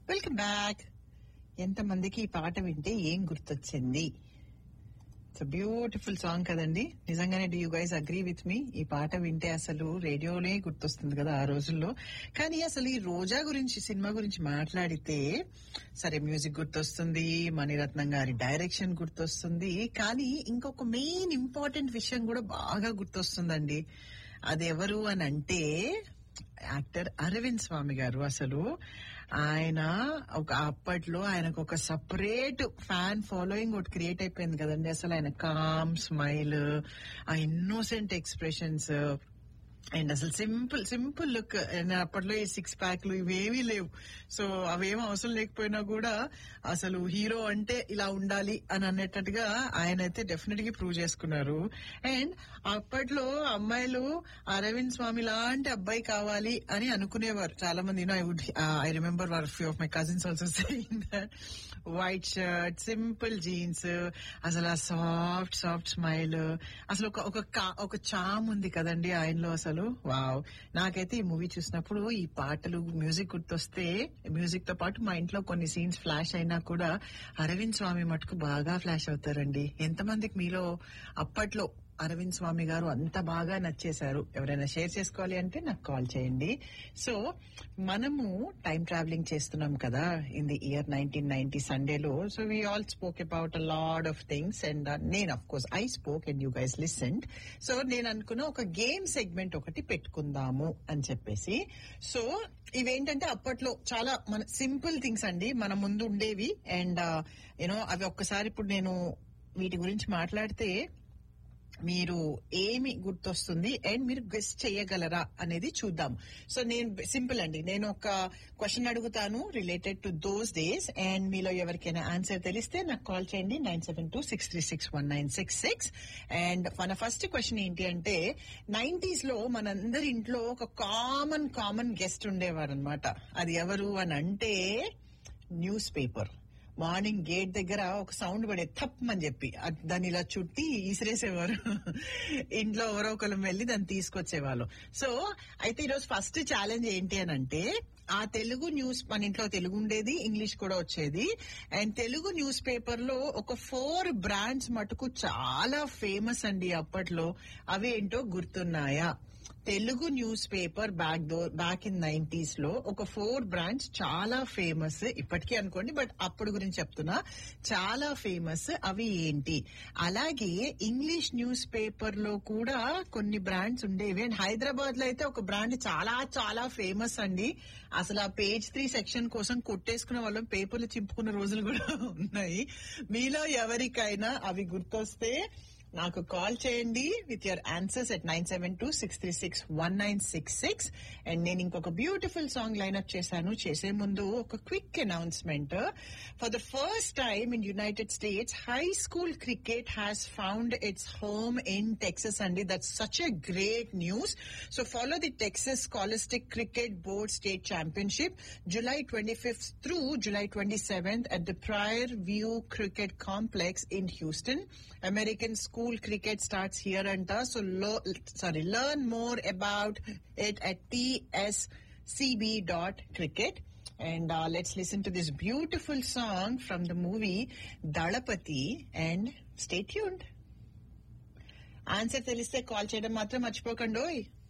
Welcome back ఎంతమందికి ఈ పాట వింటే ఏం గుర్తొచ్చింది ఇట్స్ బ్యూటిఫుల్ సాంగ్ కదండి నిజంగానే do you guys agree with me ఈ పాట వింటే అసలు రేడియోనే గుర్తొస్తుంది కదా ఆ రోజుల్లో కానీ అసలు ఈ రోజా గురించి సినిమా గురించి మాట్లాడితే సరే మ్యూజిక్ గుర్తొస్తుంది మణిరత్నం గారి డైరెక్షన్ గుర్తొస్తుంది కానీ ఇంకొక మెయిన్ ఇంపార్టెంట్ విషయం కూడా బాగా గుర్తొస్తుందండి అది ఎవరు అని అంటే యాక్టర్ అరవింద్ స్వామి గారు అసలు ఆయన ఒక అప్పట్లో ఆయనకు ఒక సపరేట్ ఫ్యాన్ ఫాలోయింగ్ ఒకటి క్రియేట్ అయిపోయింది కదండి అసలు ఆయన కామ్ స్మైల్ ఆ ఇన్నోసెంట్ ఎక్స్ప్రెషన్స్ అండ్ అసలు సింపుల్ సింపుల్ లుక్ అప్పట్లో ఈ సిక్స్ ప్యాక్లు ఇవేమీ లేవు సో అవేం అవసరం లేకపోయినా కూడా అసలు హీరో అంటే ఇలా ఉండాలి అని అన్నట్టుగా ఆయన అయితే డెఫినెట్ గా ప్రూవ్ చేసుకున్నారు అండ్ అప్పట్లో అమ్మాయిలు అరవింద్ స్వామి లాంటి అబ్బాయి కావాలి అని అనుకునేవారు చాలా మంది I would I remember were few of my cousins also saying that white shirt simple jeans అసలు ఆ సాఫ్ట్ సాఫ్ట్ స్మైల్ అసలు ఒక ఒక కా- ఒక చామ్ ఉంది కదండి ఆయనలో అసలు వావ్ నాకైతే ఈ మూవీ చూసినప్పుడు ఈ పాటలు మ్యూజిక్ గుర్తొస్తే మ్యూజిక్ తో పాటు మా ఇంట్లో కొన్ని సీన్స్ ఫ్లాష్ అయినా కూడా అరవింద్ స్వామి మటుకు బాగా ఫ్లాష్ అవుతారండి ఎంతమందికి మీలో అప్పట్లో అరవింద్ స్వామి గారు అంత బాగా నచ్చేశారు ఎవరైనా షేర్ చేసుకోవాలి అంటే నాకు కాల్ చేయండి సో మనము టైం ట్రావెలింగ్ చేస్తున్నాం కదా in the year nineteen ninety సండేలో so we all spoke about a lot of things and నేను of course I spoke and you guys listened so నేను అనుకున్న ఒక గేమ్ సెగ్మెంట్ ఒకటి పెట్టుకుందాము అని చెప్పేసి సో ఇవేంటంటే అప్పట్లో చాలా మన సింపుల్ థింగ్స్ అండి మన ముందు ఉండేవి అండ్ యూనో అవి ఒక్కసారి ఇప్పుడు నేను వీటి గురించి మాట్లాడితే మీరు ఏమి గుర్తొస్తుంది అండ్ మీరు గెస్ట్ చేయగలరా అనేది చూద్దాం సో నేను సింపుల్ అండి నేను ఒక క్వశ్చన్ అడుగుతాను related to those days and మీలో ఎవరికైనా ఆన్సర్ తెలిస్తే నాకు కాల్ చేయండి nine seven two six three six one nine six six and మన ఫస్ట్ క్వశ్చన్ ఏంటి అంటే నైన్టీస్ లో మనందరి ఇంట్లో ఒక కామన్ కామన్ గెస్ట్ ఉండేవారు అనమాట అది ఎవరు అని అంటే న్యూస్ పేపర్ మార్నింగ్ గేట్ దగ్గర ఒక సౌండ్ పడే థప్ అని చెప్పి అది దాన్ని ఇలా చుట్టి ఈసిరేసేవారు ఇంట్లో ఎవరో ఒకరు వెళ్ళి దాన్ని తీసుకొచ్చేవాళ్ళు సో అయితే ఈరోజు ఫస్ట్ ఛాలెంజ్ ఏంటి అని అంటే ఆ తెలుగు న్యూస్ మన ఇంట్లో తెలుగు ఉండేది ఇంగ్లీష్ కూడా వచ్చేది అండ్ తెలుగు న్యూస్ పేపర్ లో ఒక ఫోర్ బ్రాండ్స్ మటుకు చాలా ఫేమస్ అండి అప్పట్లో అవేంటో గుర్తున్నాయా Telugu newspaper back though back in nineties లో ఒక ఫోర్ బ్రాండ్స్ చాలా ఫేమస్ ఇప్పటికీ అనుకోండి బట్ అప్పుడు గురించి చెప్తున్నా చాలా ఫేమస్ అవి ఏంటి అలాగే ఇంగ్లీష్ న్యూస్ పేపర్ లో కూడా కొన్ని బ్రాండ్స్ ఉండేవి అండ్ హైదరాబాద్ లో అయితే ఒక బ్రాండ్ చాలా చాలా ఫేమస్ అండి అసలు ఆ పేజ్ త్రీ సెక్షన్ కోసం కొట్టేసుకున్న వాళ్ళం పేపర్లు చింపుకున్న రోజులు కూడా ఉన్నాయి మీలో ఎవరికైనా అవి గుర్తొస్తే నాకు కాల్ చేయండి with your answers at nine seven two six three six one nine six six and నేను ఇంకొక బ్యూటిఫుల్ సాంగ్ లైన్అప్ చేశాను చేసే ముందు ఒక quick announcement for the first time in United States high school cricket has found its home in Texas అండి that's such a great news so follow the Texas scholastic cricket board state championship July 25th through July 27th at the Prior View Cricket Complex in Houston. American school cricket starts here and there. So, lo- sorry, learn more about it at tscb.cricket. And uh, let's listen to this beautiful song from the movie Dalapati and stay tuned. Answer తెలిస్తే call చేయడం మాత్రం మర్చిపోకండి